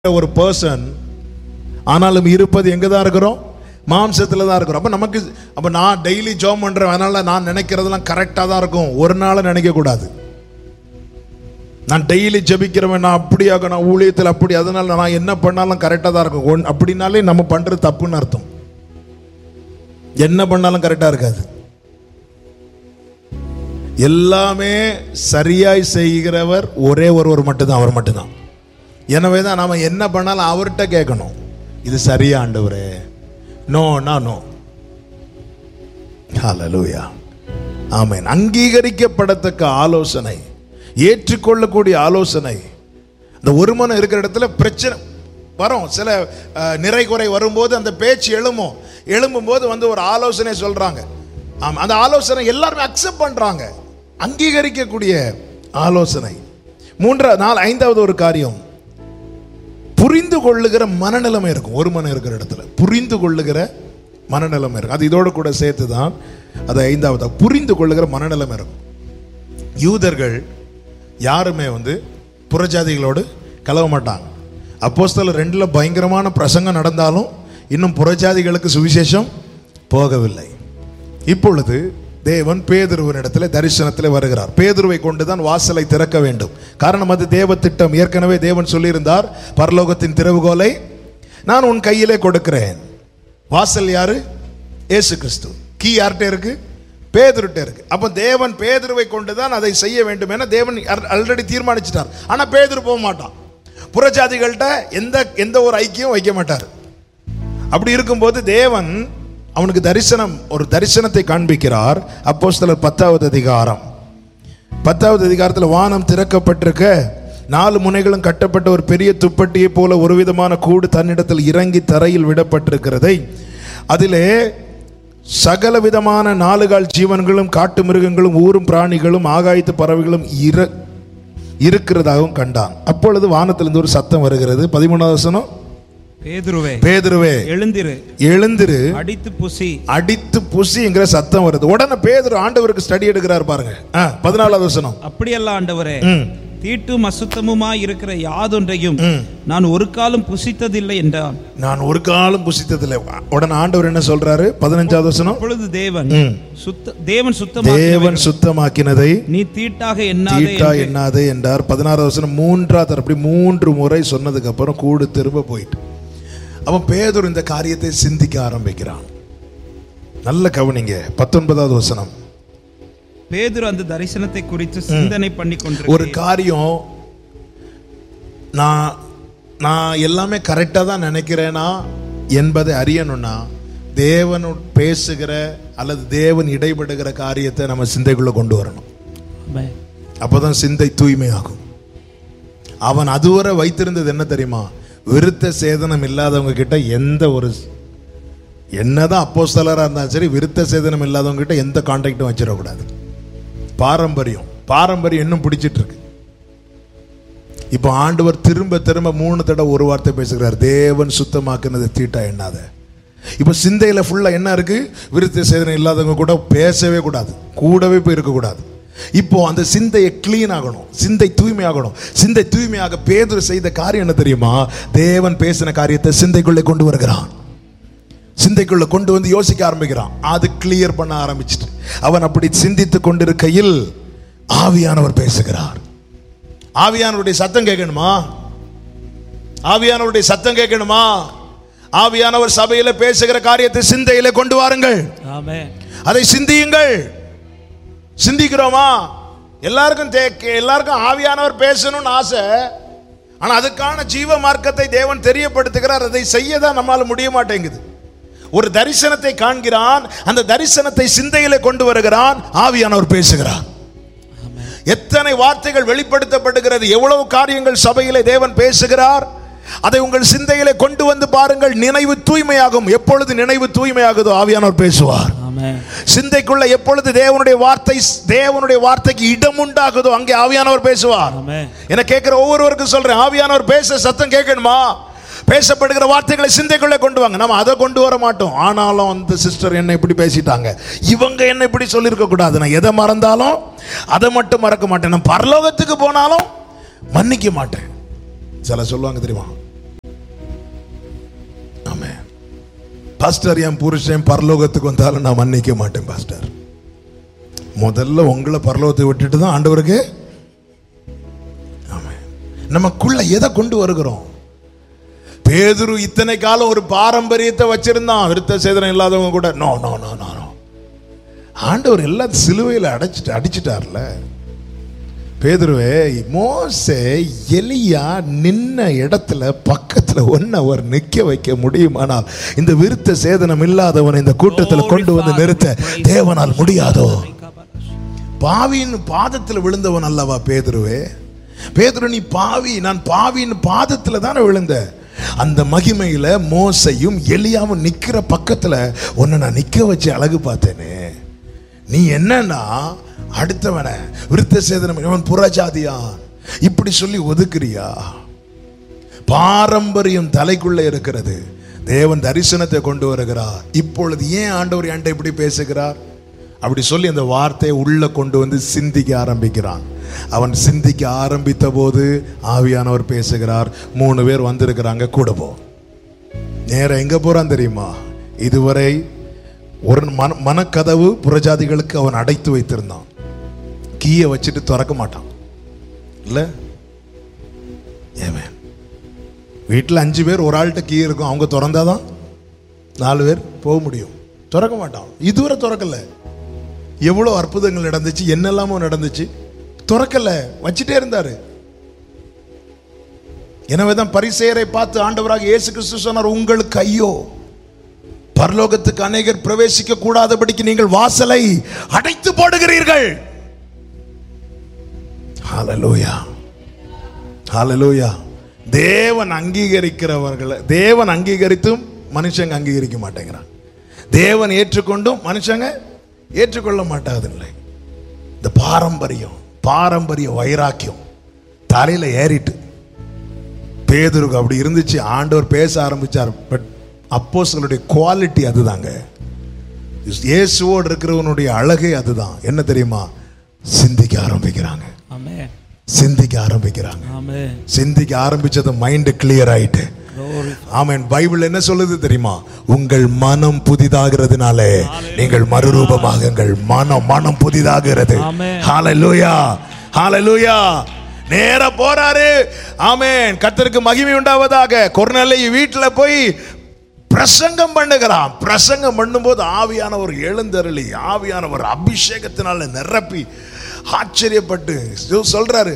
ஒரு பர்சன் ஆனாலும் இருப்பது எங்க தான் இருக்கிறோம் மாம்சத்தில் தான் இருக்கிறோம் அப்போ நமக்கு அப்போ நான் டெய்லி ஜோம் பண்ணுறேன் அதனால நான் நினைக்கிறதெல்லாம் கரெக்டாக தான் இருக்கும் ஒரு நாள் நினைக்கக்கூடாது நான் டெய்லி ஜெபிக்கிறவன் நான் அப்படியாக நான் ஊழியத்தில் அப்படி அதனால நான் என்ன பண்ணாலும் கரெக்டாக தான் இருக்கும் ஒன் அப்படின்னாலே நம்ம பண்ணுறது தப்புன்னு அர்த்தம் என்ன பண்ணாலும் கரெக்டாக இருக்காது எல்லாமே சரியாய் செய்கிறவர் ஒரே ஒருவர் மட்டும்தான் அவர் மட்டும்தான் எனவே தான் நாம என்ன பண்ணாலும் அவர்கிட்ட கேட்கணும் இது சரியா ஆண்டவரே நோ நோ நோ ஹalleluya ஆமென் அங்கீகரிக்கப்படத்தக்க ஆலோசனை ஏற்றுக்கொள்ளக்கூடிய ஆலோசனை இந்த ஒரு மனம் இருக்கிற இடத்துல பிரச்சனை வரும் சில அஹ், நிறை குறை வரும்போது அந்த பேச்சு எழும்பும் எழும்பும்போது வந்து ஒரு ஆலோசனை சொல்றாங்க ஆமா அந்த ஆலோசனை எல்லாருமே அக்செப்ட் பண்றாங்க அங்கீகரிக்கக்கூடிய ஆலோசனை மூன்றாவது நாலு ஐந்தாவது ஒரு காரியம் புரிந்து கொள்ளுகிற மனநிலைமை இருக்கும் ஒரு மனம் இருக்கிற இடத்துல புரிந்து கொள்ளுகிற மனநிலைமை இருக்கும் அது இதோட கூட சேர்த்து தான் அது ஐந்தாவது புரிந்து கொள்ளுகிற மனநிலைமை இருக்கும் யூதர்கள் யாருமே வந்து புறஜாதிகளோடு கலவ மாட்டாங்க அப்போஸ்தலர் ரெண்டுல பயங்கரமான பிரசங்கம் நடந்தாலும் இன்னும் புறஜாதிகளுக்கு சுவிசேஷம் போகவில்லை இப்பொழுது தேவன் பேதுருவனிடத்தில் தரிசனத்தில் வருகிறார் பேதுருவை கொண்டு தான் வாசலை திறக்க வேண்டும் காரணம் அது தேவ திட்டம் ஏற்கனவே தேவன் சொல்லியிருந்தார் பரலோகத்தின் திறவுகோலை நான் உன் கையிலே கொடுக்கிறேன் வாசல் யாரு இயேசு கிறிஸ்து கீ யார்கிட்ட இருக்கு பேதுருட்ட இருக்கு அப்ப தேவன் பேதுருவை கொண்டு தான் அதை செய்ய வேண்டும் என தேவன் ஆல்ரெடி தீர்மானிச்சிட்டார் ஆனா பேதுரு போக மாட்டான் புறஜாதிகள்கிட்ட எந்த எந்த ஒரு ஐக்கியம் வைக்க மாட்டார் அப்படி இருக்கும்போது தேவன் அவனுக்கு தரிசனம் ஒரு தரிசனத்தை காண்பிக்கிறார் அப்போஸ்தலர் பத்தாவது அதிகாரம் பத்தாவது அதிகாரத்தில் வானம் திறக்கப்பட்டிருக்க நாலு முனைகளும் கட்டப்பட்ட ஒரு பெரிய துப்பட்டியை போல ஒரு விதமான கூடு தன்னிடத்தில் இறங்கி தரையில் விடப்பட்டிருக்கிறதை அதிலே சகல விதமான நாலுகால் ஜீவன்களும் காட்டு மிருகங்களும் ஊரும் பிராணிகளும் ஆகாயத்து பறவைகளும் இர இருக்கிறதாகவும் கண்டான் அப்பொழுது வானத்திலிருந்து ஒரு சத்தம் வருகிறது பதிமூணாவது வசனம் பேதுருவே பேதுருவே எழுந்திரு எழுந்திரு அடித்து புசி அடித்து புசிங்கிற சத்தம் வருது உடனே பேதுரு ஆண்டவருக்கு ஸ்டடி எடுக்கிறார் பாருங்க ஆ, பதினாலாவது வசனம் அப்படியல்ல ஆண்டவரே ம், தீட்டும் அசுத்தமுமா இருக்கிற யாதொன்றையும் ம். நான் ஒரு காலம் புசித்ததில்லை என்றான் நான் ஒரு காலம் புசித்ததில்லை உடனே ஆண்டவர் என்ன சொல்றாரு பதினஞ்சாவது வசனம் அப்பொழுது தேவன் ம். சுத்த தேவன் சுத்தமாக தேவன் சுத்தமாக்கினதை நீ தீட்டாக எண்ணாதே தீட்டா என்று எண்ணாதே என்றார் பதினாறாவது வசனம் மூன்றாவது அப்படி மூன்று முறை சொன்னதுக்கு அப்புறம் கூடு திரும்ப போயிட்டு அவன் பேதுரு இந்த காரியத்தை சிந்திக்க ஆரம்பிக்கிறான் நல்ல கவனிங்க பத்தொன்பதாவது வசனம் பேதுரு அந்த தரிசனத்தை குறித்து சிந்தனை பண்ணி ஒரு கொண்டிருக்கிறேன் காரியம் நான் நான் எல்லாமே கரெக்டாக தான் நினைக்கிறேனா என்பதை அறியணும்னா தேவன் பேசுகிற அல்லது தேவன் இடைபடுகிற காரியத்தை நம்ம சிந்தைக்குள்ள கொண்டு வரணும் அப்போதான் சிந்தை தூய்மையாகும் அவன் அதுவரை வைத்திருந்தது என்ன தெரியுமா விருத்த சேதனம் இல்லாதவங்க கிட்ட எந்த ஒரு என்னதான் அப்போஸ்தலராக இருந்தாலும் சரி விருத்த சேதனம் இல்லாதவங்க கிட்ட எந்த கான்டாக்டும் வச்சிடக்கூடாது பாரம்பரியம் பாரம்பரியம் இன்னும் பிடிச்சிட்டு இருக்கு இப்போ ஆண்டவர் திரும்ப திரும்ப மூணு தடவை ஒரு வார்த்தை பேசுகிறார் தேவன் சுத்தமாக்குனது தீட்டா எண்ணாத இப்போ சிந்தையில் ஃபுல்லாக என்ன இருக்கு விருத்த சேதனம் இல்லாதவங்க கூட பேசவே கூடாது கூடவே போய் இருக்கக்கூடாது இப்போ அந்த சிந்தையை க்ளீன் ஆகணும் சிந்தை தூய்மையாகணும் சிந்தை தூய்மையாக பேதுரு செய்த காரியம் என்ன தெரியுமா தேவன் பேசின காரியத்தை சிந்தைக்குள்ளே கொண்டு வருகிறான் சிந்தைக்குள்ள கொண்டு வந்து யோசிக்க ஆரம்பிக்கிறான் அது கிளியர் பண்ண ஆரம்பிச்சிட்டு அவன் அப்படி சிந்தித்து கொண்டிருக்கையில் ஆவியானவர் பேசுகிறார் ஆவியானவருடைய சத்தம் கேட்கணுமா ஆவியானவருடைய சத்தம் கேட்கணுமா ஆவியானவர் சபையில பேசுகிற காரியத்தை சிந்தையில கொண்டு வாருங்கள் அதை சிந்தியுங்கள் சிந்திக்கிறோமா எல்லாருக்கும் தே- எல்லாருக்கும் ஆவியானவர் பேசணும்னு ஆசை ஆனா அதுக்கான ஜீவ மார்க்கத்தை தேவன் தெரியப்படுத்துகிறார் அதை செய்ய தான் நம்மால முடிய மாட்டேங்குது ஒரு தரிசனத்தை காண்கிறான் அந்த தரிசனத்தை சிந்தையில கொண்டு வருகிறான் ஆவியானவர் பேசுகிறார் எத்தனை வார்த்தைகள் வெளிப்படுத்தப்படுகிறது எவ்வளவு காரியங்கள் சபையிலே தேவன் பேசுகிறார் அதை உங்கள் சிந்தையிலே கொண்டு வந்து பாருங்கள் நினைவு தூய்மையாகும் எப்பொழுது நினைவு தூய்மையாகுதோ ஆவியானவர் பேசுவார் சிந்தைக்குள்ள எப்பொழுது தேவனுடைய வார்த்தை தேவனுடைய வார்த்தைக்கு இடம் உண்டாகுதோ அங்கே ஆவியானவர் பேசுவார் என கேட்கிற ஒவ்வொருவருக்கும் சொல்றேன் ஆவியானவர் பேச சத்தம் கேட்கணுமா பேசப்படுகிற வார்த்தைகளை சிந்தைக்குள்ளே கொண்டு வாங்க நம்ம அதை கொண்டு வர மாட்டோம் ஆனாலும் அந்த சிஸ்டர் என்ன இப்படி பேசிட்டாங்க இவங்க என்ன இப்படி சொல்லியிருக்க கூடாது நான் எதை மறந்தாலும் அதை மட்டும் மறக்க மாட்டேன் நான் பரலோகத்துக்கு போனாலும் மன்னிக்க மாட்டேன் சில சொல்லுவாங்க தெரியுமா பாஸ்டர் என் புருஷன் பரலோகத்துக்கு வந்தாலும் நான் மன்னிக்க மாட்டேன் பாஸ்டர் முதல்ல உங்களை பரலோகத்தை விட்டுட்டு தான் ஆண்டவருக்கு ஆமென். நமக்குள்ள எதை கொண்டு வருகிறோம் பேதுரு இத்தனை காலம் ஒரு பாரம்பரியத்தை வச்சிருந்தான் விருத்த சேதனம் இல்லாதவங்க கூட no no no no no ஆண்டவர் எல்லாம் சிலுவையில் அடைச்சிட்டு அடிச்சிட்டார்ல பேதுருவே மோசே எலியா நின்ன இடத்துல பக்கத்துல ஒன் அவர் நிக்க வைக்க முடியுமானால் இந்த விருத்த சேதனம் இல்லாதவன் இந்த கூட்டத்தில் கொண்டு வந்து நிறுத்த தேவனால் முடியாதோ பாவியின் பாதத்தில் விழுந்தவன் அல்லவா பேதுருவே பேதுரு நீ பாவி நான் பாவியின் பாதத்தில் தானே விழுந்த அந்த மகிமையில மோசையும் எலியாவும் நிக்கிற பக்கத்துல உன்னை நான் நிக்க வச்சு அழகு பார்த்தேனே நீ என்னன்னா அடுத்தவனை விருத்த சேதனம் இவன் புறஜாதியான் இப்படி சொல்லி ஒதுக்குறியா பாரம்பரியம் தலைக்குள்ள இருக்கிறது தேவன் தரிசனத்தை கொண்டு வருகிறார் இப்பொழுது ஏன் ஆண்டவர் என்கிட்ட இப்படி பேசுகிறார் அப்படி சொல்லி அந்த வார்த்தையை உள்ள கொண்டு வந்து சிந்திக்க ஆரம்பிக்கிறான் அவன் சிந்திக்க ஆரம்பித்த போது ஆவியானவர் பேசுகிறார் மூணு பேர் வந்திருக்கிறாங்க கூட போ நேரம் எங்க போறான் தெரியுமா இதுவரை ஒரு மன மனக்கதவு புறஜாதிகளுக்கு அவன் அடைத்து வைத்திருந்தான் கீயை வச்சுட்டு திறக்க மாட்டான் இல்ல ஏமேன் வீட்டில் அஞ்சு பேர் ஒரு ஆள்கிட்ட கீ இருக்கும் அவங்க திறந்தாதான் நாலு பேர் போக முடியும் திறக்க மாட்டான் இதுவரை திறக்கல எவ்வளோ அற்புதங்கள் நடந்துச்சு என்னெல்லாமோ நடந்துச்சு திறக்கல வச்சுட்டே இருந்தாரு எனவே தான் பரிசெயரை பார்த்து ஆண்டவராக இயேசு கிறிஸ்து சொன்னார் உங்களுக்கு ஐயோ பரலோகத்துக்கு அநேகர் பிரவேசிக்க கூடாதபடிக்கு நீங்கள் வாசலை அடைத்து போடுகிறீர்கள் ஹalleluya ஹalleluya தேவன் அங்கீகரிக்கிறவர்களை தேவன் அங்கீகரித்தும் மனுஷங்க அங்கீகரிக்க மாட்டேங்கிறான் தேவன் ஏற்றுக்கொண்டும் மனுஷங்க ஏற்றுக்கொள்ள மாட்டாதில்லை இந்த பாரம்பரியம் பாரம்பரிய வைராக்கியம் தலையில ஏறிட்டு பேதுருக்கு அப்படி இருந்துச்சு ஆண்டவர் பேச ஆரம்பிச்சார் பட் அப்போஸ்தலருடைய குவாலிட்டி அதுதாங்க இயேசுவோடு இருக்கிறவனுடைய அழகே அதுதான் என்ன தெரியுமா சிந்திக்க ஆரம்பிக்கிறாங்க ஆமென் சிந்திக்க ஆரம்பிக்கிறாங்க ஆமென் சிந்திக்க ஆரம்பிச்சது மைண்ட் கிளியர் ஆயிட்டு Glory. ஆமென் பைபிள் என்ன சொல்லுது தெரியுமா உங்கள் மனம் புதிதாகிறதுனாலே நீங்கள் மறுரூபமாகுங்கள் மனம் மனம் புதிதாகிறது ஆமென். ஹalleluya ஹalleluya நேரா போறாரு ஆமென் கர்த்தருக்கு மகிமை உண்டாவதாக கொர்நேலை வீட்டுல போய் பிரசங்கம் பண்ணுகிறான் பிரசங்கம் பண்ணும்போது ஆவியானவர் எழுந்தருளி ஆவியானவர் அபிஷேகத்தினால நிரப்பி ஆச்சரியப்பட்டு சொல்றாரு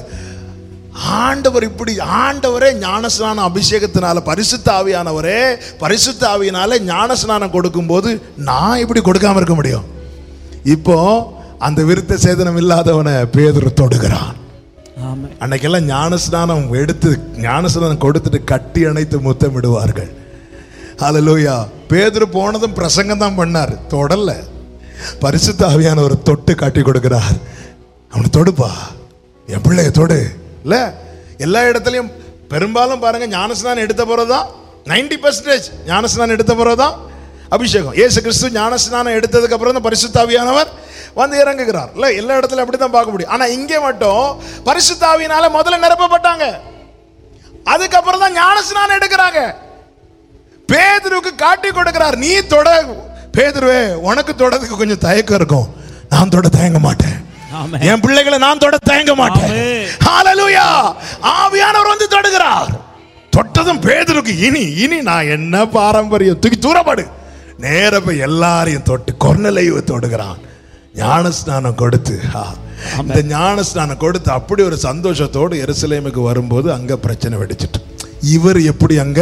ஆண்டவர் இப்படி ஆண்டவரே ஞானஸ்நானம் அபிஷேகத்தினால பரிசுத்த ஆவியானவரே பரிசுத்த ஆவியினால ஞானஸ்நானம் கொடுக்கும்போது நான் இப்படி கொடுக்காம இருக்க முடியும் இப்போ அந்த விருத்த சேதனம் இல்லாதவனை பேதுரு தொடுகிறான் ஆமென் அன்னைக்கெல்லாம் ஞானஸ்நானம் எடுத்து ஞானஸ்நானம் கொடுத்துட்டு கட்டி அணைத்து முத்தமிடுவார்கள் ஹalleluya பேதுரு போனதும் பிரசங்கம் தான் பண்ணார் தொடல்ல பரிசுத்த ஆவியானவர் தொட்டு காட்டி கொடுக்கிறார் அவனை தொடுப்பா என் பிள்ளைய தொடு இல்ல எல்லா இடத்துலையும் பெரும்பாலும் பாருங்க ஞானஸ்நானம் எடுத்த பிறகுதான் நைன்டி பர்சன்டேஜ் ஞானஸ்நானம் எடுத்த பிறகுதான் அபிஷேகம் இயேசு கிறிஸ்து ஞானஸ்நானம் எடுத்ததுக்கு அப்புறம் தான் பரிசுத்த ஆவியானவர் வந்து இறங்குகிறார் இல்ல எல்லா இடத்துல அப்படி தான் பார்க்க முடியும் ஆனா இங்கே மட்டும் பரிசுத்த ஆவியினால முதல்ல நிரப்பப்பட்டாங்க அதுக்கப்புறம் தான் ஞானஸ்நானம் எடுக்கிறாங்க பேதுருவுக்கு காட்டி கொடுக்கிறார் நீ தொட பேதுருவே உனக்கு தொடறதுக்கு கொஞ்சம் தயக்கம் இருக்கும் நான் தொட தயங்க மாட்டேன் ஆமென் என் பிள்ளைகளை நான் தொட தயங்க மாட்டேன் ஆமென். ஹalleluya ஆவியானவர் வந்து தொடுகிறார் தொட்டதும் பேதுருக்கு இனி இனி நான் என்ன பாரம்பரியம் தூக்கி தூரப்படு நேர போய் எல்லாரையும் தொட்டு கொர்நலையை தொடுகிறான் ஞானஸ்நானம் கொடுத்து ஆ, இந்த ஞானஸ்நானம் கொடுத்து அப்படி ஒரு சந்தோஷத்தோடு எருசலேமுக்கு வரும்போது அங்க பிரச்சனை வெடிச்சிட்டு இவர் எப்படி அங்க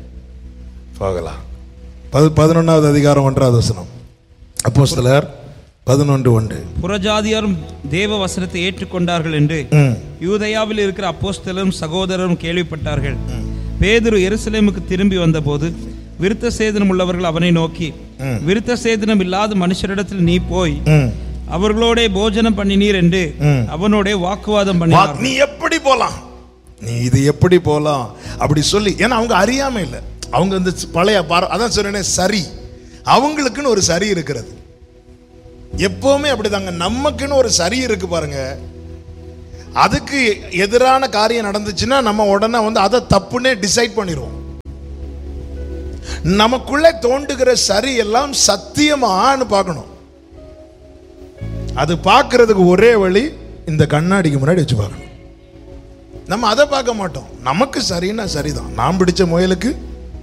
போகலாம் பது பதினொன்றாவது அதிகாரம் ஒன்றாவது வசனம் அப்போஸ்தலர் பதினொன்று ஒன்று புறஜாதியாரும் தேவ வசனத்தை ஏற்றுக்கொண்டார்கள் என்று ம் யூதயாவில் இருக்கிற அப்போஸ்தலரும் சகோதரரும் கேள்விப்பட்டார்கள் பேதுரு எருசலேமுக்கு திரும்பி வந்தபோது விருத்த சேதனம் உள்ளவர்கள் அவனை நோக்கி விருத்த சேதனம் இல்லாத மனுஷரிடத்தில் நீ போய் ம் அவர்களோட போஜனம் பண்ணினீர் என்று ம். அவனோட வாக்குவாதம் வா, பண்ணினார் நீ எப்படி போலாம் நீ இது எப்படி போலாம் அப்படி சொல்லி ஏன்னா அவங்க அறியாம இல்லை அவங்க இந்த பழைய பார அதான் சொன்னேனே சரி அவங்களுக்குன்னு ஒரு சரி இருக்கிறது எப்பவுமே அப்படிதாங்க நமக்குன்னு ஒரு சரி இருக்கு பாருங்க அதுக்கு எதிரான காரியம் நடந்துச்சுன்னா நம்ம உடனே வந்து அதை தப்புன்னே டிசைட் பண்ணிடுவோம் நமக்குள்ளே தோண்டுகிற சரி எல்லாம் சத்தியமான்னு பார்க்கணும் அது பார்க்கிறதுக்கு ஒரே வழி இந்த கண்ணாடிக்கு முன்னாடி வச்சு பார்க்கணும் நம்ம அதை பார்க்க மாட்டோம் நமக்கு சரின்னா சரிதான் நான் பிடிச்ச முயலுக்கு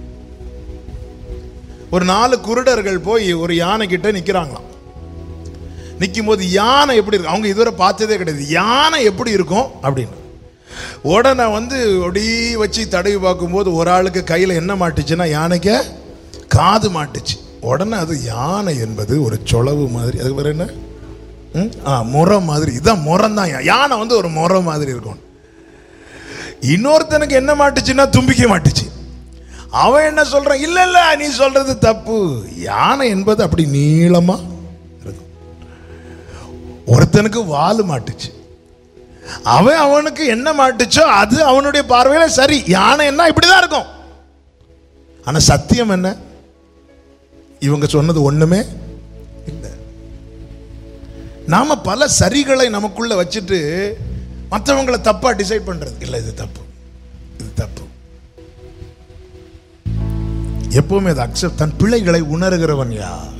ஒரு நாலு குருடர்கள் போய் ஒரு யானை கிட்ட நிக்கிறாங்களாம் நிற்கும் போது யானை எப்படி இருக்கும் அவங்க இதுவரை பார்த்ததே கிடையாது யானை எப்படி இருக்கும் அப்படின்னு உடனே வந்து அப்படி வச்சு தடவி பார்க்கும்போது ஒரு ஆளுக்கு கையில் என்ன மாட்டுச்சுன்னா யானைக்கு காது மாட்டுச்சு உடனே அது யானை என்பது ஒரு சொலவு மாதிரி அதுக்கு பேர் என்ன ம்? ஆ முறை மாதிரி இதான் முறம் தான் யானை வந்து ஒரு முறை மாதிரி இருக்கும் இன்னொருத்தனுக்கு என்ன மாட்டுச்சுன்னா தும்பிக்கை மாட்டுச்சு அவன் என்ன சொல்றான் இல்ல இல்ல நீ சொல்றது தப்பு யானை என்பது அப்படி நீளமா இருக்கும் ஒருத்தனுக்கு வால் மாட்டுச்சு அவன் அவனுக்கு என்ன மாட்டுச்சோ அது அவனுடைய பார்வையில சரி யானை என்ன இப்படிதான் இருக்கும் ஆனா சத்தியம் என்ன இவங்க சொன்னது ஒண்ணுமே இல்லை நாம பல சரிகளை நமக்குள்ள வச்சுட்டு மற்றவங்களை தப்பா டிசைட் பண்றது இல்லை இது தப்பு இது தப்பு எப்பவுமே அது அக்செப்ட் தன் பிள்ளைகளை உணர்கிறவன் யார்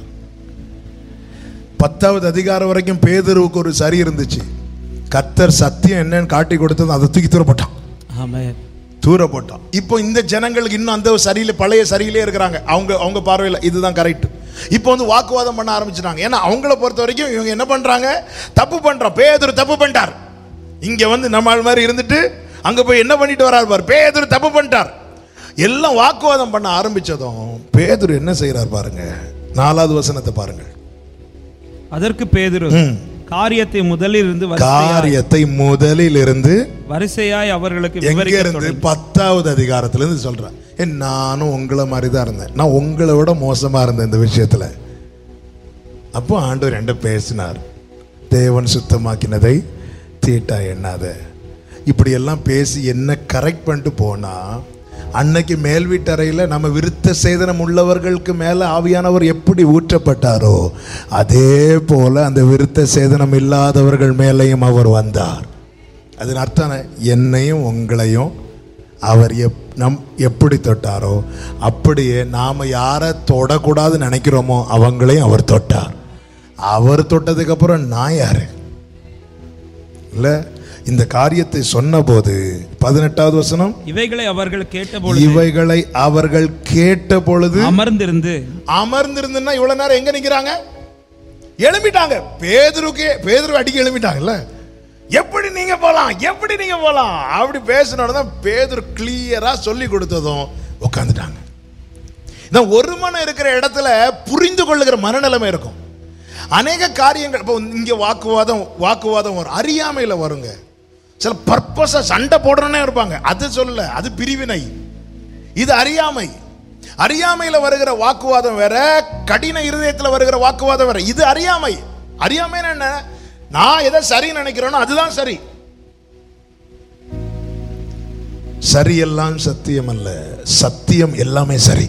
பத்தாவது அதிகாரம் வரைக்கும் பேதருவுக்கு ஒரு சரி இருந்துச்சு கத்தர் சத்தியம் என்னன்னு காட்டி கொடுத்தது அதை தூக்கி தூர போட்டான் ஆமென் தூர போட்டான் இப்போ இந்த ஜனங்களுக்கு இன்னும் அந்த சரியில பழைய சரியிலே இருக்கிறாங்க அவங்க அவங்க பார்வையில் இதுதான் கரெக்ட் இப்போ வந்து வாக்குவாதம் பண்ண ஆரம்பிச்சிட்டாங்க ஏன்னா அவங்கள பொறுத்த வரைக்கும் இவங்க என்ன பண்றாங்க தப்பு பண்றோம் பேதர் தப்பு பண்ணிட்டார் இங்க வந்து நம்ம ஆள் மாதிரி இருந்துட்டு அங்க போய் என்ன பண்ணிட்டு வரார் பாரு பேதர் தப்பு பண்ணிட்டார் எல்லாம் வாக்குவாதம் பண்ண ஆரம்பிச்சதும் பேதுரு என்ன செய்யறார் பாருங்க நாலாவது வசனத்தை பாருங்க அதற்கு பேதுரு ம். காரியத்தை முதலில் இருந்து வரிசையாய் காரியத்தை முதலில் இருந்து வரிசையாய் அவர்களுக்கு எங்க விவரிக்க இருந்து தொடங்கி பத்தாவது அதிகாரத்துல இருந்து சொல்றேன் ஏ, நானும் உங்களை மாதிரி தான் இருந்தேன் நான் உங்களை விட மோசமா இருந்தேன் இந்த விஷயத்துல அப்போ ஆண்டவர் என்கிட்ட பேசினார் தேவன் சுத்தமாக்கினதை தீட்டா எண்ணாத இப்படி எல்லாம் பேசி என்ன கரெக்ட் பண்ணிட்டு போனா அன்னைக்கு மேல் வீட்டறையில் நம்ம விருத்த சேதனம் உள்ளவர்களுக்கு மேலே ஆவியானவர் எப்படி ஊற்றப்பட்டாரோ அதே போல அந்த விருத்த சேதனம் இல்லாதவர்கள் மேலேயும் அவர் வந்தார் அதன் அர்த்தம் என்ன? என்னையும் உங்களையும் அவர் எப் நம் எப்படி தொட்டாரோ அப்படியே நாம் யாரை தொடக்கூடாதுன்னு நினைக்கிறோமோ அவங்களையும் அவர் தொட்டார் அவர் தொட்டதுக்கப்புறம் நான் யாரு இல்லை இந்த காரியத்தை சொன்னபோது பதினெட்டாவது வசனம் இவைகளை அவர்கள் கேட்டபொழுது இவைகளை அவர்கள் கேட்ட பொழுது அமர்ந்திருந்து அமர்ந்திருந்துன்னா இவ்வளவு நேரம் எங்க நிக்கிறாங்க எழும்பிட்டாங்க பேதுருக்கே பேதுரு அடிக்க எழும்பிட்டாங்கல்ல எப்படி நீங்க போலாம் எப்படி நீங்க போலாம் அப்படி பேசினோட தான் பேதுரு கிளியரா சொல்லி கொடுத்ததும் உட்காந்துட்டாங்க இதான் ஒரு மனம் இருக்கிற இடத்துல புரிந்து கொள்ளுகிற மனநிலைமை இருக்கும் அநேக காரியங்கள் இப்போ இங்க வாக்குவாதம் வாக்குவாதம் வரும் அறியாமையில வருங்க சில பர்பஸா சண்டை போடுறனே இருப்பாங்க அது சொல்லல அது பிரிவினை இது அறியாமை அறியாமையில வருகிற வாக்குவாதம் வேற கடின இருதயத்துல வருகிற வாக்குவாதம் வேற இது அறியாமை அறியாமைன்னா என்ன நான் எதை சரி நினைக்கிறேனோ அதுதான் சரி சரி எல்லாம் சத்தியம் அல்ல சத்தியம் எல்லாமே சரி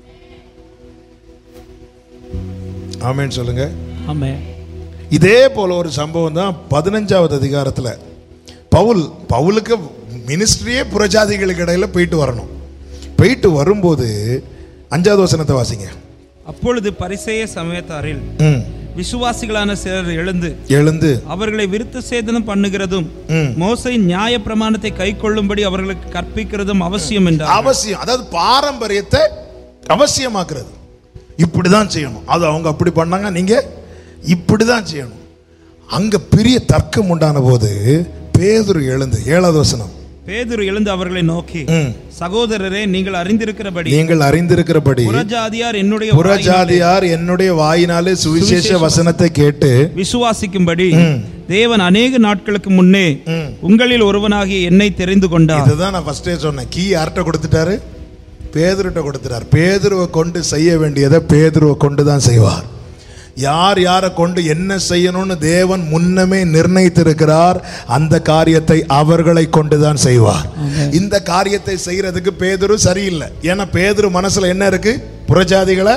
ஆமேன்னு சொல்லுங்க ஆமே இதே போல ஒரு சம்பவம் தான் பதினஞ்சாவது அதிகாரத்துல பவுல் பவுலுக்கு மினிஸ்ட்ரியே புறஜாதிகளுக்கு இடையில போயிட்டு வரணும் போயிட்டு வரும்போது அஞ்சாவது வசனத்தை வாசிங்க அப்பொழுது பரிசேய சமயத்தாரில் ம். விசுவாசிகளான சிலர் எழுந்து எழுந்து அவர்களை விருத்த சேதனம் பண்ணுகிறதும் ம். மோசை நியாய பிரமாணத்தை கைக்கொள்ளும்படி அவர்களுக்கு கற்பிக்கிறதும் அவசியம் என்றார் அவசியம் அதாவது பாரம்பரியத்தை அவசியமாக்குறது இப்படிதான் செய்யணும் அது அவங்க அப்படி பண்ணாங்க நீங்க இப்படிதான் செய்யணும் அங்க பெரிய தர்க்கம் உண்டான போது பேதுரு எழுந்து ஏழாவது வசனம் பேதுரு எழுந்து அவர்களை நோக்கி ம். சகோதரரே நீங்கள் அறிந்திருக்கிறபடி நீங்கள் அறிந்திருக்கிறபடி புறஜாதியார் என்னுடைய வாயினாலே புறஜாதியார் என்னுடைய வாயினாலே சுவிசேஷ வசனத்தை கேட்டு விசுவாசிக்கும்படி தேவன் அநேக நாட்களுக்கு முன்னே ம். உங்களில் ஒருவனாகிய என்னை தெரிந்து கொண்டார் இதுதான் நான் ஃபர்ஸ்டே சொன்னேன் கீ யார்கிட்ட கொடுத்துட்டாரு பேதுருட்ட கொடுத்துட்டார் பேதுருவை கொண்டு செய்ய வேண்டியதை பேதுருவை கொண்டு தான் செய்வார் யார் யாரை கொண்டு என்ன செய்யணும்னு தேவன் முன்னமே நிர்ணயித்திருக்கிறார் அந்த காரியத்தை அவர்களை கொண்டு தான் செய்வார் இந்த காரியத்தை செய்யறதுக்கு பேதுரு சரியில்லை ஏன்னா பேதுரு மனசுல என்ன இருக்கு புறஜாதிகளை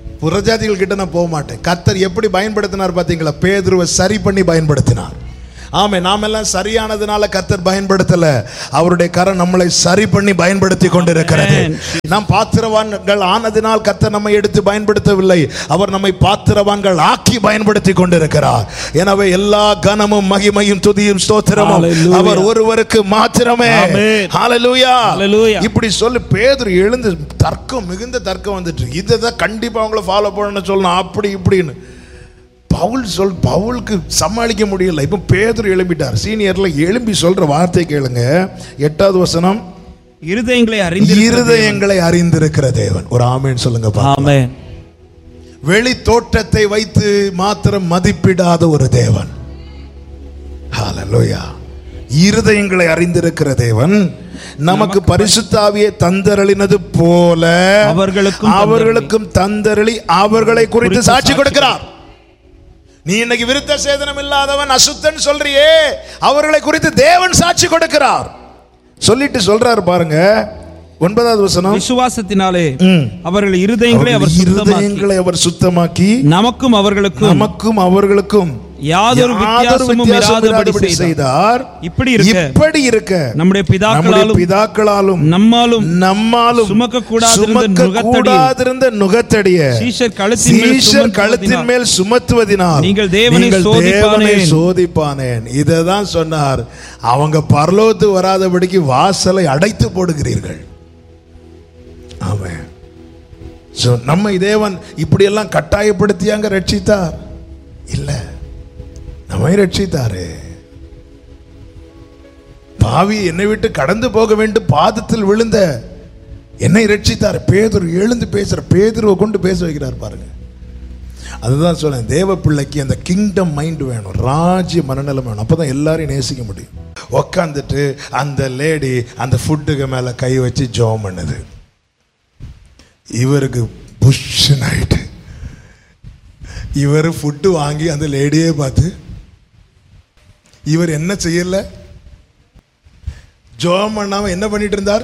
புறஜாதிகள் கிட்ட நான் போக மாட்டேன் கத்தர் எப்படி பயன்படுத்தினார் பார்த்தீங்களா பேதுருவை சரி பண்ணி பயன்படுத்தினார் ஆமே நாம் எல்லாம் சரியானதுனால கர்த்தர் பயன்படுத்தல அவருடைய கரம் நம்மளை சரி பண்ணி பயன்படுத்தி கொண்டிருக்கிறது Amen. நாம் பாத்திரவான்கள் ஆனதினால் கர்த்தர் நம்மை எடுத்து பயன்படுத்தவில்லை அவர் நம்மை பாத்திரவான்கள் ஆக்கி பயன்படுத்தி கொண்டிருக்கிறார் எனவே எல்லா கனமும் மகிமையும் துதியும் ஸ்தோத்திரமும் Hallelujah. அவர் ஒருவருக்கு மாத்திரமே Amen. ஹalleluya Hallelujah. இப்படி சொல்லி பேதுரு எழுந்து தர்க்கம் மிகுந்த தர்க்கம் வந்துட்டு இதை தான் கண்டிப்பா அவங்கள ஃபாலோ பண்ணணும்னு சொல்லணும் அப்படி இப்படின்னு பவுல் சொல் பவுலுக்கு சமாளிக்க முடியல இப்போ பேதுரு எழும்பிட்டார் சீனியர்ல எழும்பி சொல்ற வார்த்தை கேளுங்க எட்டாவது வசனம் இருதயங்களை அறிந்து இருதயங்களை அறிந்திருக்கிற தேவன் ஒரு ஆமேன் சொல்லுங்க பாப்போம். ஆமென் வெளி தோற்றத்தை வைத்து மாத்திரம் மதிப்பிடாத ஒரு தேவன் ஹalleluya இருதயங்களை அறிந்திருக்கிற தேவன் நமக்கு பரிசுத்தாவியை தந்தரளினது போல அவர்களுக்கும் அவர்களுக்கும் தந்தரளி அவர்களை குறித்து சாட்சி கொடுக்கிறார் நீ இன்னைக்கு விருத்த சேதனம் இல்லாதவன் அசுத்தன் சொல்றியே அவர்களை குறித்து தேவன் சாட்சி கொடுக்கிறார் சொல்லிட்டு சொல்றாரு பாருங்க ஒன்பதாவது வசனம் விசுவாசத்தினாலே ம். அவர்கள் இருதயங்களை அவர் அவர்கள் சுத்தமாக்கி இருதயங்களை அவர் சுத்தமாக்கி நமக்கும் அவர்களுக்கும் நமக்கும் அவர்களுக்கும் யாதொரு வித்தியாசமும் இராதபடி இராதபடி செய்தார். செய்தார் இப்படி இருக்க இப்படி இருக்க நம்முடைய நம்முடைய பிதாக்களாலும் பிதாக்களாலும் நம்மாலும் நம்மாலும் சுமக்கக்கூடாதிருந்த சுமக்க நுகத்தடியை கூடாதிருந்த நுகத்தடிய சீஷர் கழுத்தின் மேல் சீஷர் கழுத்தின் சுமத்துவதினால் மேல் சுமத்துவதினால் நீங்கள் தேவனை நீங்கள் சோதிப்பானேன். தேவனை சோதிப்பானேன் இதை தான் சொன்னார் அவங்க பரலோகத்து வராதபடிக்கு வாசலை அடைத்து போடுகிறீர்கள் ஆமென் So, நம்மை தேவன் இப்படியெல்லாம் கட்டாயப்படுத்தியாங்க ரட்சித்தார் இல்ல நம்மை ரட்சித்தாரு பாவி என்னை விட்டு கடந்து போக வேண்டும் பாதத்தில் விழுந்த என்னை ரட்சித்தார் பேதுரு எழுந்து பேசுற பேதுருவை கொண்டு பேச வைக்கிறார் பாருங்க அதுதான் சொல்றேன் தேவ பிள்ளைக்கு அந்த கிங்டம் மைண்ட் வேணும் ராஜ்ய மனநலம் வேணும் அப்பதான் எல்லாரையும் நேசிக்க முடியும் உக்காந்துட்டு அந்த லேடி அந்த ஃபுட்டுக்கு மேல கை வச்சு ஜோம் பண்ணுது இவருக்கு புஷ்ஷன் ஆயிட்டு இவர் ஃபுட்டு வாங்கி அந்த லேடியே பார்த்து இவர் என்ன செய்யல ஜோம் பண்ணாம என்ன பண்ணிட்டு இருந்தார்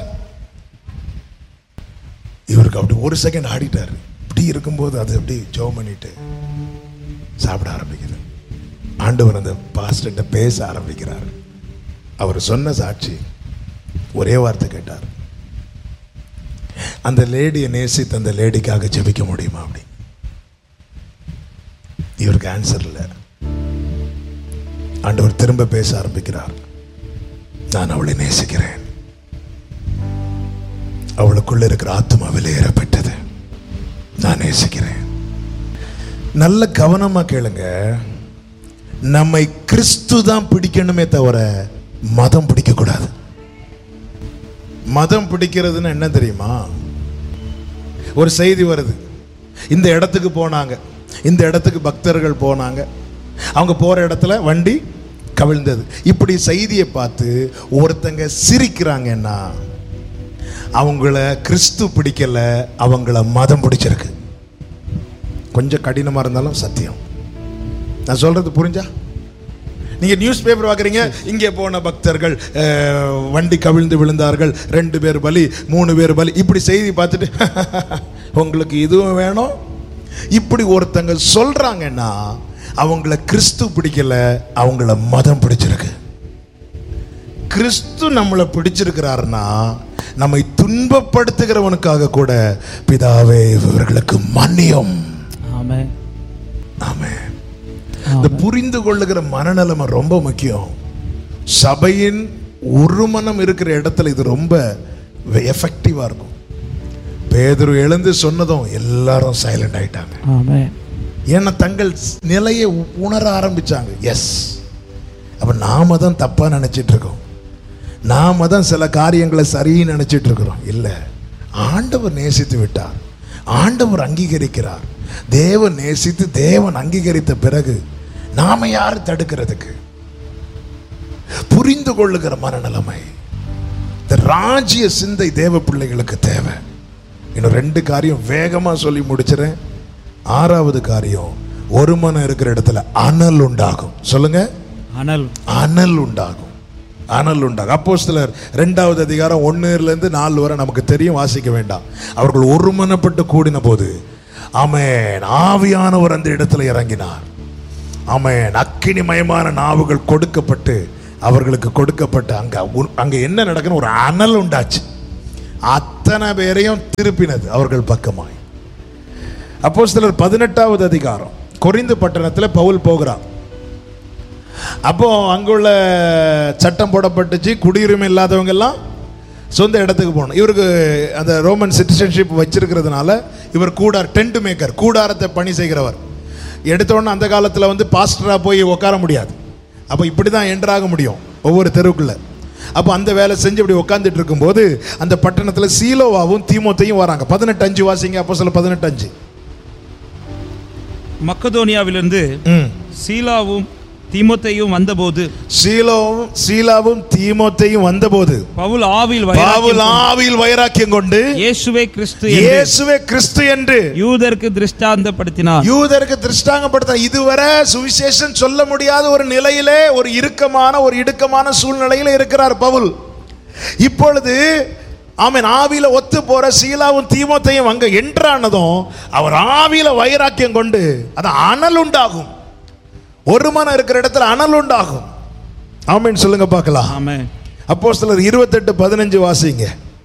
இவருக்கு அப்படி ஒரு செகண்ட் ஆடிட்டார் இப்படி இருக்கும்போது அது அப்படி ஜோம் பண்ணிட்டு சாப்பிட ஆரம்பிக்கிறார் ஆண்டவர் அந்த பாஸ்டர்கிட்ட பேச ஆரம்பிக்கிறார் அவர் சொன்ன சாட்சி ஒரே வார்த்தை கேட்டார் அந்த லேடியை நேசித்து அந்த லேடிக்காக ஜெபிக்க முடியுமா அப்படி இவருக்கு ஆன்சர் இல்லை ஆண்டவர் திரும்ப பேச ஆரம்பிக்கிறார் நான் அவளை நேசிக்கிறேன் அவளுக்குள்ள இருக்கிற ஆத்மா வெளியேறப்பட்டது நான் நேசிக்கிறேன் நல்ல கவனமா கேளுங்க நம்மை கிறிஸ்து தான் பிடிக்கணுமே தவிர மதம் பிடிக்க கூடாது மதம் பிடிக்கிறதுன்னு என்ன தெரியுமா ஒரு செய்தி வருது இந்த இடத்துக்கு போனாங்க இந்த இடத்துக்கு பக்தர்கள் போனாங்க அவங்க போற இடத்துல வண்டி கவிழ்ந்தது இப்படி செய்தியை பார்த்து ஒருத்தங்க சிரிக்கிறாங்கன்னா அவங்கள கிறிஸ்து பிடிக்கல அவங்கள மதம் பிடிச்சிருக்கு கொஞ்சம் கடினமா இருந்தாலும் சத்தியம் நான் சொல்றது புரிஞ்சா நீங்க நியூஸ் பேப்பர் பார்க்குறீங்க இங்கே போன பக்தர்கள் அஹ், வண்டி கவிழ்ந்து விழுந்தார்கள் ரெண்டு பேர் பலி மூணு பேர் பலி இப்படி செய்தி பார்த்துட்டு உங்களுக்கு இதுவும் வேணும் இப்படி ஒருத்தங்க சொல்றாங்கன்னா அவங்கள கிறிஸ்து பிடிக்கல அவங்கள மதம் பிடிச்சிருக்கு கிறிஸ்து நம்மளை பிடிச்சிருக்கிறாருன்னா நம்மை துன்பப்படுத்துகிறவனுக்காக கூட பிதாவே இவர்களுக்கு மன்னியும் ஆமென் ஆமென் இந்த புரிந்து கொள்ளுகிற மனநலமை ரொம்ப முக்கியம் சபையின் ஒரு மனம் இருக்கிற இடத்துல இது ரொம்ப எஃபெக்டிவா இருக்கும் பேதுரு எழுந்து சொன்னதும் எல்லாரும் சைலண்ட் ஆயிட்டாங்க ஆமென் ஏன்னா தங்கள் நிலையை உ- உணர ஆரம்பிச்சாங்க எஸ் அப்ப நாம தான் தப்பா நினைச்சிட்டு இருக்கோம் நாம தான் சில காரியங்களை சரின்னு நினைச்சிட்டு இருக்கிறோம் இல்ல ஆண்டவர் நேசித்து விட்டார் ஆண்டவர் அங்கீகரிக்கிறார் தேவன் நேசித்து தேவன் அங்கீகரித்த பிறகு நாம யார் தடுக்கிறதுக்கு புரிந்து கொள்ளுகிற மனநிலைமை இந்த ராஜ்ய சிந்தை தேவ பிள்ளைகளுக்கு தேவை இன்னும் ரெண்டு காரியம் வேகமா சொல்லி முடிச்சிடறேன் ஆறாவது காரியம் ஒரு மனம் இருக்கிற இடத்துல அனல் உண்டாகும் சொல்லுங்க அனல் அனல் உண்டாகும் அனல் உண்டாகும் அப்போ சிலர் ரெண்டாவது அதிகாரம் ஒன்னுல இருந்து நாலு வரை நமக்கு தெரியும் வாசிக்க வேண்டாம் அவர்கள் ஒருமனப்பட்டு கூடின போது ஆமென் ஆவியானவர் அந்த இடத்துல இறங்கினார் ஆமென் அக்கினிமயமான நாவுகள் கொடுக்கப்பட்டு அவர்களுக்கு கொடுக்கப்பட்டு அங்க உ- அங்க என்ன நடக்குன்னு ஒரு அனல் உண்டாச்சு அத்தனை பேரையும் திருப்பினது அவர்கள் பக்கமாய் அப்போ சிலர் பதினெட்டாவது அதிகாரம் கொரிந்து பட்டணத்தில் பவுல் போகிறார் அப்போ அங்குள்ள சட்டம் போடப்பட்டுச்சு குடியுரிமை இல்லாதவங்க எல்லாம் சொந்த இடத்துக்கு போகணும் இவருக்கு அந்த ரோமன் சிட்டிசன்ஷிப் வச்சிருக்கிறதுனால இவர் கூடார் டென்ட் மேக்கர் கூடாரத்தை பணி செய்கிறவர் எடுத்த உடனே அந்த காலத்தில் வந்து பாஸ்டராக போய் உட்கார முடியாது அப்போ இப்படி தான் என்ட்ராக முடியும் ஒவ்வொரு தெருவுக்குள்ள அப்போ அந்த வேலை செஞ்சு இப்படி உட்காந்துட்டு இருக்கும்போது அந்த பட்டணத்தில் சீலோவாவும் தீமோத்தையும் வராங்க பதினெட்டு அஞ்சு வாசிங்க அப்போ சில பதினெட்டு அஞ்சு மக்கதோனியாவிலிருந்து ம் சீலாவும் தீமோத்தேயும் வந்தபோது சீலோவும் சீலாவும் தீமோத்தையும் வந்தபோது பவுல் ஆவில் பாவுல் ஆவியில் வைராக்கியம் கொண்டு இயேசுவே கிறிஸ்து என்று இயேசுவே கிறிஸ்து என்று யூதருக்கு திருஷ்டாந்தப்படுத்தினார் யூதருக்கு திருஷ்டாங்கப்படுத்த இதுவரை சுவிசேஷம் சொல்ல முடியாத ஒரு நிலையிலே ஒரு இறுக்கமான ஒரு இடுக்கமான சூழ்நிலையில இருக்கிறார் பவுல் இப்பொழுது ஆமென் ஆவியில ஒத்து போற சீலாவும் தீமோத்தையும் அங்க என்றானதும் அவர் ஆவியில வைராக்கியம் கொண்டு அது அனல் உண்டாகும் ஒரு மனம் இருக்கிற இடத்துல அனல் உண்டாகும் ஆமென் சொல்லுங்க பார்க்கலாம் ஆமென் அப்போ சிலர் இருபத்தெட்டு பதினஞ்சு வாசிங்க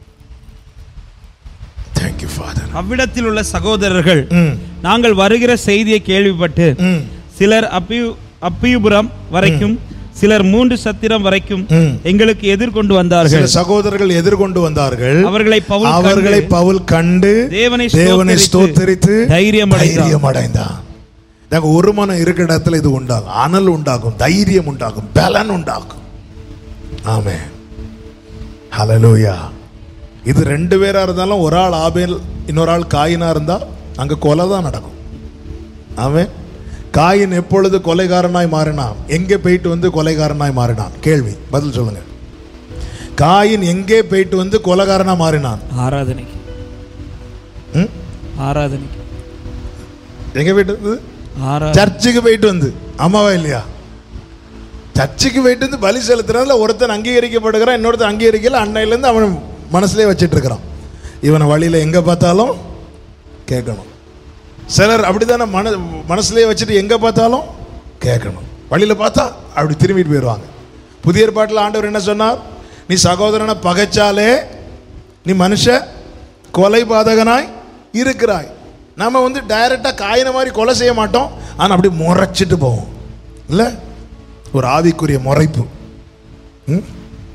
தேங்க்யூ ஃபாதர் அவ்விடத்தில் உள்ள சகோதரர்கள் ம் நாங்கள் வருகிற செய்தியை கேள்விப்பட்டு ம் சிலர் அப்பியு அப்பியுபுரம் வரைக்கும் சிலர் மூன்று சத்திரம் வரைக்கும் ம். எங்களுக்கு எதிர்கொண்டு சில வந்தார்கள் சகோதரர்கள் எதிர்கொண்டு வந்தார்கள் அவர்களை பவுல் அவர்களை கண்டு பவுல் கண்டு தேவனை தேவனை ஸ்தோத்தரித்து ஸ்தோத்தரித்து தைரியம் அடைந்தான். தைரியம் அடைந்தான் நாங்க ஒரு மனம் இருக்கிற இடத்துல இது உண்டாகும் அனல் உண்டாகும் தைரியம் உண்டாகும் பலன் உண்டாகும் ஆமே ஹalleluya இது ரெண்டு பேரா இருந்தாலும் ஒரு ஆள் ஆபேல் இன்னொரு ஆள் காயினா இருந்தா அங்க கொலை தான் நடக்கும் ஆமே காயின் எப்பொழுது கொலைகாரனாய் மாறினான் எங்கே போயிட்டு வந்து கொலைகாரனாய் மாறினான் கேள்வி பதில் சொல்லுங்க காயின் எங்கே போயிட்டு வந்து கொலைகாரனா மாறினான் ஆராதனைக்கு ம்? ஆராதனைக்கு எங்க போயிட்டு வந்து ஆரா சர்ச்சுக்கு போயிட்டு வந்து ஆமாவா இல்லையா சர்ச்சுக்கு போயிட்டு வந்து பலி செலுத்துறதுல ஒருத்தன் அங்கீகரிக்கப்படுகிறான் இன்னொருத்தன் அங்கீகரிக்கல அன்னையிலேருந்து அவன் மனசுலயே வச்சிட்டு இருக்கிறான் இவனை வழியில எங்க பார்த்தாலும் கேட்கணும் சிலர் அப்படித்தானே மன மனசுலயே வச்சுட்டு எங்க பார்த்தாலும் கேட்கணும் வழியில பார்த்தா அப்படி திரும்பிட்டு போயிடுவாங்க புதிய ஏற்பாட்டில் ஆண்டவர் என்ன சொன்னார் நீ சகோதரனை பகைச்சாலே நீ மனுஷ கொலை பாதகனாய் இருக்கிறாய் நாம வந்து டைரக்டாக காயின மாதிரி கொலை செய்ய மாட்டோம் ஆனால் அப்படி முறைச்சிட்டு போவோம் இல்லை ஒரு ஆவிக்குரிய முறைப்பு ம்?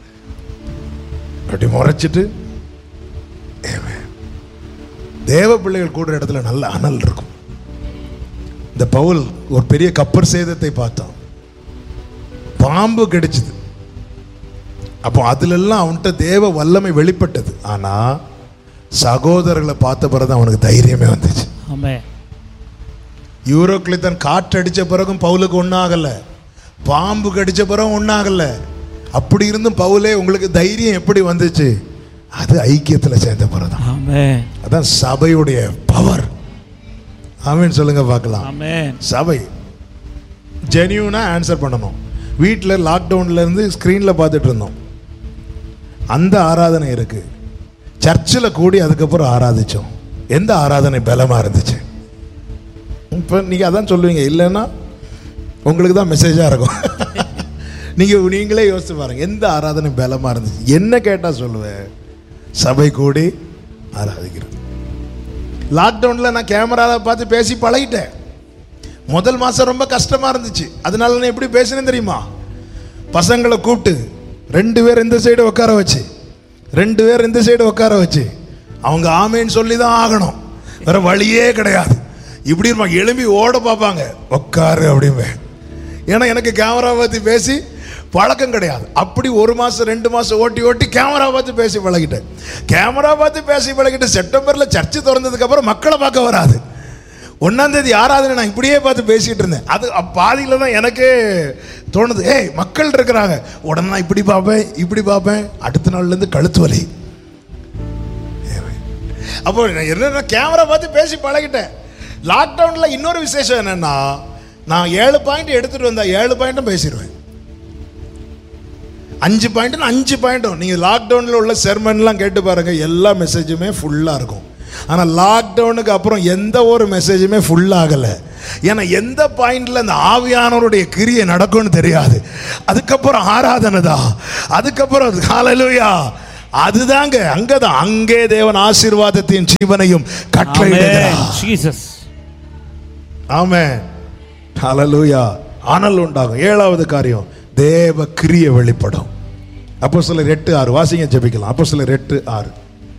அப்படி முறைச்சிட்டு Amen. தேவ பிள்ளைகள் கூடுற இடத்துல நல்ல அனல் இருக்கும் இந்த பவுல் ஒரு பெரிய கப்பர் சேதத்தை பார்த்தான் பாம்பு கிடைச்சது அப்போ அதுலெல்லாம் அவன்கிட்ட தேவ வல்லமை வெளிப்பட்டது ஆனா சகோதரர்களை பார்த்த பிறகு அவனுக்கு தைரியமே வந்துச்சு ஆமென் யூரோக்ளித்தன் காற்று அடிச்ச பிறகும் பவுலுக்கு ஒன்றும் ஆகல பாம்பு கடிச்ச பிறகும் ஒன்றும் ஆகல அப்படி இருந்தும் பவுலே உங்களுக்கு தைரியம் எப்படி வந்துச்சு அது ஐக்கியத்தில் சேர்ந்த பிறகுதான் ஆமென் அதான் சபையுடைய பவர் ஆமீன் சொல்லுங்க பார்க்கலாம் ஆமென் சபை ஜெனியூனா ஆன்சர் பண்ணணும் வீட்டில் லாக்டவுன்ல இருந்து ஸ்க்ரீனில் பார்த்துட்டு இருந்தோம் அந்த ஆராதனை இருக்கு சர்ச்சில் கூடி அதுக்கப்புறம் ஆராதிச்சோம் எந்த ஆராதனை பலமாக இருந்துச்சு இப்போ நீங்கள் அதான் சொல்லுவீங்க இல்லைன்னா உங்களுக்கு தான் மெசேஜாக இருக்கும் நீங்கள் நீங்களே யோசிச்சு பாருங்க எந்த ஆராதனை பலமாக இருந்துச்சு என்ன கேட்டால் சொல்லுவேன் சபை கூடி ஆராதிக்கிறது லாக்டவுனில் நான் கேமராவில் பார்த்து பேசி பழகிட்டேன் முதல் மாதம் ரொம்ப கஷ்டமாக இருந்துச்சு அதனால நான் எப்படி பேசினேன் தெரியுமா பசங்களை கூப்பிட்டு ரெண்டு பேர் இந்த சைடு உட்கார வச்சு ரெண்டு பேர் இந்த சைடு உட்கார வச்சு அவங்க ஆமேன்னு சொல்லி தான் ஆகணும் வேற வழியே கிடையாது இப்படி இருப்பாங்க எழும்பி ஓட பார்ப்பாங்க உட்காரு அப்படிம்பேன் ஏன்னா எனக்கு கேமரா பார்த்து பேசி பழக்கம் கிடையாது அப்படி ஒரு மாதம் ரெண்டு மாதம் ஓட்டி ஓட்டி கேமரா பார்த்து பேசி பழகிட்டேன் கேமரா பார்த்து பேசி பழகிட்டு செப்டம்பரில் சர்ச்சு திறந்ததுக்கப்புறம் மக்களை பார்க்க வராது ஒன்றாம் தேதி ஆறாவது நான் இப்படியே பார்த்து பேசிட்டு இருந்தேன் அது பாதியில் தான் எனக்கே தோணுது ஏய் மக்கள் இருக்கிறாங்க உடனே நான் இப்படி பார்ப்பேன் இப்படி பார்ப்பேன் அடுத்த நாள்லேருந்து கழுத்து வலி அப்போ நான் என்ன கேமரா பார்த்து பேசி பழகிட்டேன் லாக்டவுனில் இன்னொரு விசேஷம் என்னன்னா நான் ஏழு பாயிண்ட் எடுத்துட்டு வந்தா ஏழு பாயிண்ட்டும் பேசிடுவேன் அஞ்சு பாயிண்ட் அஞ்சு பாயிண்ட்டும் நீங்கள் லாக்டவுனில் உள்ள செர்மன்லாம் கேட்டு பாருங்க எல்லா மெசேஜுமே ஃபுல்லாக இருக்கும் ஆனால் லாக்டவுனுக்கு அப்புறம் எந்த ஒரு மெசேஜுமே ஃபுல்லாகலை ஏன்னா எந்த பாயிண்ட்ல அந்த ஆவியானவருடைய கிரியை நடக்கும்னு தெரியாது அதுக்கப்புறம் ஆராதனை தான் அதுக்கப்புறம் ஹalleluya அதுதாங்க அங்கதான் அங்கே தேவன் ஆசீர்வாதத்தின் ஜீவனையும் கட்டளையிடுகிறார் Amen. Jesus. ஆமென் ஹalleluya அனல் உண்டாகும் ஏழாவது காரியம் தேவ கிரியை வெளிப்படும் அப்போ சிலர் எட்டு ஆறு வாசிங்க ஜெபிக்கலாம் அப்போ சிலர் எட்டு ஆறு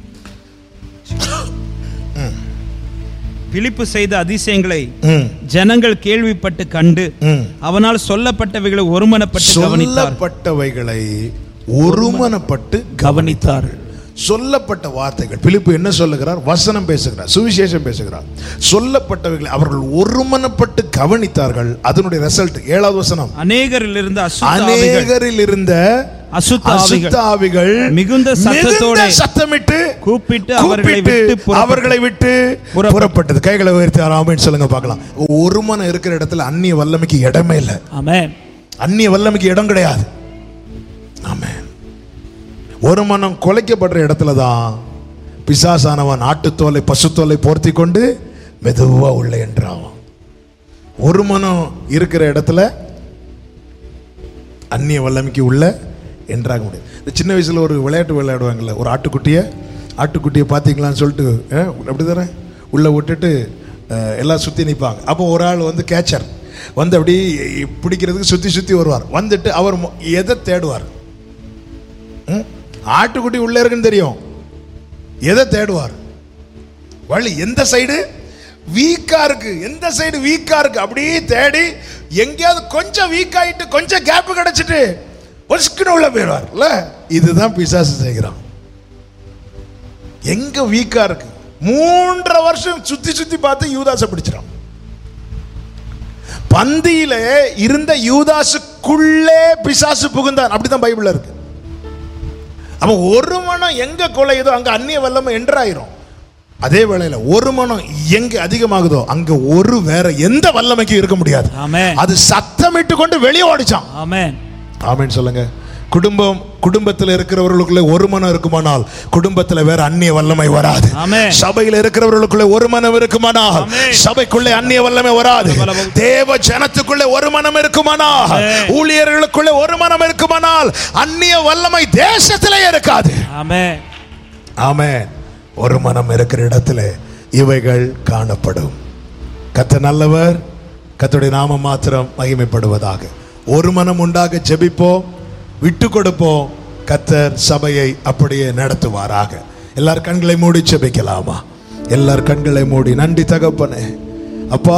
பிலிப்பு செய்த அதிசயங்களை ம் ஜனங்கள் கேள்விப்பட்டு கண்டு ம் அவனால் சொல்லப்பட்டவைகளை ஒருமனப்பட்டு கவனித்தார் சொல்லப்பட்டவைகளை ஒருமனப்பட்டு கவனித்தார்கள் சொல்லப்பட்ட வார்த்தைகள் பிலிப்பு என்ன சொல்லுகிறார் வசனம் பேசுகிறார் சுவிசேஷம் பேசுகிறார் சொல்லப்பட்டவைகளை அவர்கள் ஒருமனப்பட்டு கவனித்தார்கள் அதனுடைய ரிசல்ட் ஏழாவது வசனம் அநேகரிலிருந்து அசுத்த ஆவிகள் அநேகரில் இருந்த அசுத்த ஆவிகள் அசுத்த ஆவிகள் மிகுந்த சத்தத்தோடே மிகுந்த சத்தமிட்டு கூப்பிட்டு அவர்களை கூப்பிட்டு விட்டு புறப்பட்டு- அவர்களை விட்டு புறப்பட்டு- புறப்பட்டது கைகளை உயர்த்தி ஆமென் சொல்லுங்க பார்க்கலாம் ஒரு மனம் இருக்கிற இடத்துல அந்நிய வல்லமைக்கு இடமே இல்லை ஆமென் அந்நிய வல்லமைக்கு இடம் கிடையாது ஆமென் ஒரு மனம் கொலைக்கப்படுற இடத்துல தான் பிசாசானவன் ஆட்டுத்தோலை பசுத்தோலை போர்த்தி கொண்டு மெதுவா உள்ள என்றாவான் ஒரு மனம் இருக்கிற இடத்துல அந்நிய வல்லமைக்கு உள்ள என்றாக முடியும் இந்த சின்ன வயசுல ஒரு விளையாட்டு விளையாடுவாங்கல்ல ஒரு ஆட்டுக்குட்டியை ஆட்டுக்குட்டியை பார்த்தீங்களான்னு சொல்லிட்டு அஹ், அப்படி தானே உள்ளே விட்டுட்டு அஹ், எல்லாம் சுற்றி நிற்பாங்க அப்போ ஒரு ஆள் வந்து கேச்சர் வந்து அப்படி பிடிக்கிறதுக்கு சுற்றி சுற்றி வருவார் வந்துட்டு அவர் மொ- எதை தேடுவார் ம்? ஆட்டுக்குட்டி உள்ளே இருக்குன்னு தெரியும் எதை தேடுவார் வழி எந்த சைடு வீக்கா இருக்கு எந்த சைடு வீக்கா இருக்கு அப்படியே தேடி எங்கேயாவது கொஞ்சம் வீக் ஆயிட்டு கொஞ்சம் கேப் கிடைச்சிட்டு ஒரு ஸ்கின் உள்ள போயிடுவார்ல இதுதான் பிசாசு செய்கிறான் எங்க வீக்கா இருக்கு மூன்றரை வருஷம் சுத்தி சுத்தி பார்த்து யூதாசை பிடிச்சிடான் பந்தியில இருந்த யூதாசுக்குள்ளே பிசாசு புகுந்தான் அப்படிதான் பைபிள்ல இருக்கு அப்ப ஒரு மனம் எங்க கொலையுதோ அங்க அந்நிய வல்லமை என்றாயிரும் அதே வேளையில ஒரு மனம் எங்க அதிகமாகுதோ அங்க ஒரு வேற எந்த வல்லமைக்கும் இருக்க முடியாது ஆமென் அது சத்தமிட்டு கொண்டு வெளியே ஓடிச்சான் ஆமென் ஆமென் சொல்லுங்க குடும்பம் குடும்பத்தில் இருக்கிறவர்களுக்குள்ள ஒரு மனம் இருக்குமானால் குடும்பத்தில் வேற அந்நிய வல்லமை வராது ஆமென். சபையில் இருக்கிறவர்களுக்குள்ள ஒரு மனம் இருக்குமானால் ஆமென். சபைக்குள்ளே அந்நிய வல்லமை வராது வல்லமை. தேவ ஜனத்துக்குள்ளே ஒரு மனம் இருக்குமானால் ஆமென். ஊழியர்களுக்குள்ளே ஒரு மனம் இருக்குமானால் அந்நிய வல்லமை தேசத்திலே இருக்காது ஆமென் ஆமென் ஒரு மனம் இருக்கிற இடத்துல இவைகள் காணப்படும் கத்த நல்லவர் கத்துடைய நாம மாத்திரம் மகிமைப்படுவதாக ஒரு மனம் உண்டாக ஜெபிப்போம் விட்டு கொடுப்போம் கத்தர் சபையை அப்படியே நடத்துவாராக எல்லார் கண்களை மூடி ஜெபிக்கலாமா எல்லார் கண்களை மூடி நன்றி தகப்பனே அப்பா